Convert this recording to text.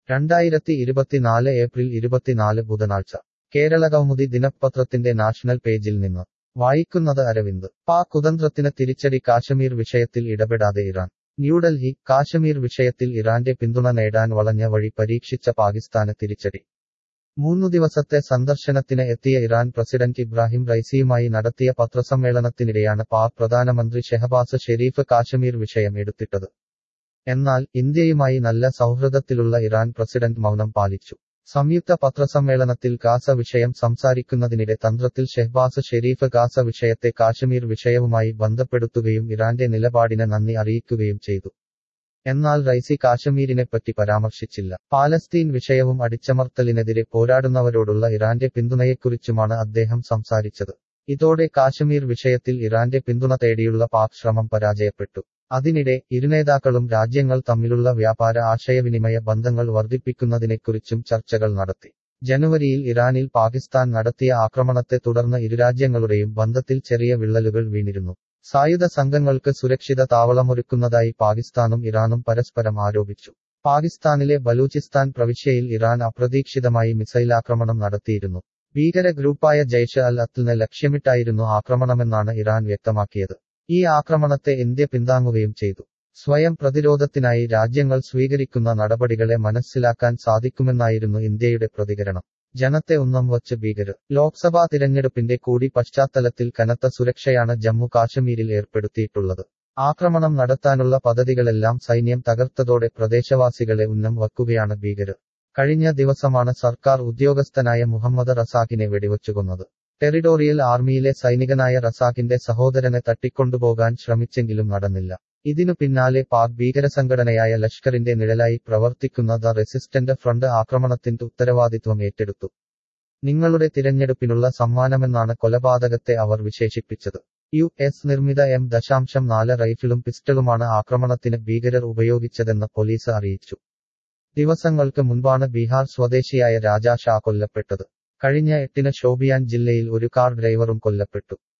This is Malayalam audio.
രണ്ടായിരത്തി ഇരുപത്തിനാല് ഏപ്രിൽ ഇരുപത്തിനാല് ബുധനാഴ്ച കേരള കൗമുദി ദിനപത്രത്തിന്റെ നാഷണൽ പേജിൽ നിന്ന് വായിക്കുന്നത് അരവിന്ദ് പാക് കുതന്ത്രത്തിന് തിരിച്ചടി കാശ്മീർ വിഷയത്തിൽ ഇടപെടാതെ ഇറാൻ ന്യൂഡൽഹി കാശ്മീർ വിഷയത്തിൽ ഇറാന്റെ പിന്തുണ നേടാൻ വളഞ്ഞ വഴി പരീക്ഷിച്ച പാകിസ്ഥാന് തിരിച്ചടി മൂന്നു ദിവസത്തെ സന്ദർശനത്തിന് എത്തിയ ഇറാൻ പ്രസിഡന്റ് ഇബ്രാഹിം റൈസിയുമായി നടത്തിയ പത്രസമ്മേളനത്തിനിടെയാണ് പാക് പ്രധാനമന്ത്രി ഷെഹബാസ് ഷെരീഫ് കാശ്മീർ വിഷയം എടുത്തിട്ടത് എന്നാൽ ഇന്ത്യയുമായി നല്ല സൗഹൃദത്തിലുള്ള ഇറാൻ പ്രസിഡന്റ് മൗനം പാലിച്ചു സംയുക്ത പത്രസമ്മേളനത്തിൽ ഗാസ വിഷയം സംസാരിക്കുന്നതിനിടെ തന്ത്രത്തിൽ ഷെഹ്ബാസ് ഷെരീഫ് ഗാസ വിഷയത്തെ കാശ്മീർ വിഷയവുമായി ബന്ധപ്പെടുത്തുകയും ഇറാന്റെ നിലപാടിന് നന്ദി അറിയിക്കുകയും ചെയ്തു എന്നാൽ റൈസി കാശ്മീരിനെപ്പറ്റി പരാമർശിച്ചില്ല പാലസ്തീൻ വിഷയവും അടിച്ചമർത്തലിനെതിരെ പോരാടുന്നവരോടുള്ള ഇറാന്റെ പിന്തുണയെക്കുറിച്ചുമാണ് അദ്ദേഹം സംസാരിച്ചത് ഇതോടെ കാശ്മീർ വിഷയത്തിൽ ഇറാന്റെ പിന്തുണ തേടിയുള്ള പാക് ശ്രമം പരാജയപ്പെട്ടു അതിനിടെ ഇരുനേതാക്കളും രാജ്യങ്ങൾ തമ്മിലുള്ള വ്യാപാര ആശയവിനിമയ ബന്ധങ്ങൾ വർദ്ധിപ്പിക്കുന്നതിനെക്കുറിച്ചും ചർച്ചകൾ നടത്തി ജനുവരിയിൽ ഇറാനിൽ പാകിസ്ഥാൻ നടത്തിയ ആക്രമണത്തെ തുടർന്ന് ഇരുരാജ്യങ്ങളുടെയും ബന്ധത്തിൽ ചെറിയ വിള്ളലുകൾ വീണിരുന്നു സായുധ സംഘങ്ങൾക്ക് സുരക്ഷിത താവളമൊരുക്കുന്നതായി പാകിസ്ഥാനും ഇറാനും പരസ്പരം ആരോപിച്ചു പാകിസ്ഥാനിലെ ബലൂചിസ്ഥാൻ പ്രവിശ്യയിൽ ഇറാൻ അപ്രതീക്ഷിതമായി മിസൈലാക്രമണം നടത്തിയിരുന്നു ഭീകര ഗ്രൂപ്പായ ജയ്ഷ് അൽ അത്തിനെ ലക്ഷ്യമിട്ടായിരുന്നു ആക്രമണമെന്നാണ് ഇറാൻ വ്യക്തമാക്കിയത് ഈ ആക്രമണത്തെ ഇന്ത്യ പിന്താങ്ങുകയും ചെയ്തു സ്വയം പ്രതിരോധത്തിനായി രാജ്യങ്ങൾ സ്വീകരിക്കുന്ന നടപടികളെ മനസ്സിലാക്കാൻ സാധിക്കുമെന്നായിരുന്നു ഇന്ത്യയുടെ പ്രതികരണം ജനത്തെ ഉന്നം വച്ച് ഭീകരർ ലോക്സഭാ തിരഞ്ഞെടുപ്പിന്റെ കൂടി പശ്ചാത്തലത്തിൽ കനത്ത സുരക്ഷയാണ് ജമ്മു കാശ്മീരിൽ ഏർപ്പെടുത്തിയിട്ടുള്ളത് ആക്രമണം നടത്താനുള്ള പദ്ധതികളെല്ലാം സൈന്യം തകർത്തതോടെ പ്രദേശവാസികളെ ഉന്നം വയ്ക്കുകയാണ് ഭീകരർ കഴിഞ്ഞ ദിവസമാണ് സർക്കാർ ഉദ്യോഗസ്ഥനായ മുഹമ്മദ് റസാഖിനെ വെടിവച്ചുകൊന്നത് ടെറിട്ടോറിയൽ ആർമിയിലെ സൈനികനായ റസാഖിന്റെ സഹോദരനെ തട്ടിക്കൊണ്ടുപോകാൻ ശ്രമിച്ചെങ്കിലും നടന്നില്ല ഇതിനു പിന്നാലെ പാക് ഭീകരസംഘടനയായ ലഷ്കറിന്റെ നിഴലായി പ്രവർത്തിക്കുന്ന ദ റെസിസ്റ്റന്റ് ഫ്രണ്ട് ആക്രമണത്തിന്റെ ഉത്തരവാദിത്വം ഏറ്റെടുത്തു നിങ്ങളുടെ തിരഞ്ഞെടുപ്പിനുള്ള സമ്മാനമെന്നാണ് കൊലപാതകത്തെ അവർ വിശേഷിപ്പിച്ചത് യു എസ് നിർമ്മിത എം ദശാംശം നാല് റൈഫിളും പിസ്റ്റളുമാണ് ആക്രമണത്തിന് ഭീകരർ ഉപയോഗിച്ചതെന്ന് പോലീസ് അറിയിച്ചു ദിവസങ്ങൾക്ക് മുൻപാണ് ബീഹാർ സ്വദേശിയായ രാജാ ഷാ കൊല്ലപ്പെട്ടത് കഴിഞ്ഞ എട്ടിന് ഷോബിയാൻ ജില്ലയിൽ ഒരു കാർ ഡ്രൈവറും കൊല്ലപ്പെട്ടു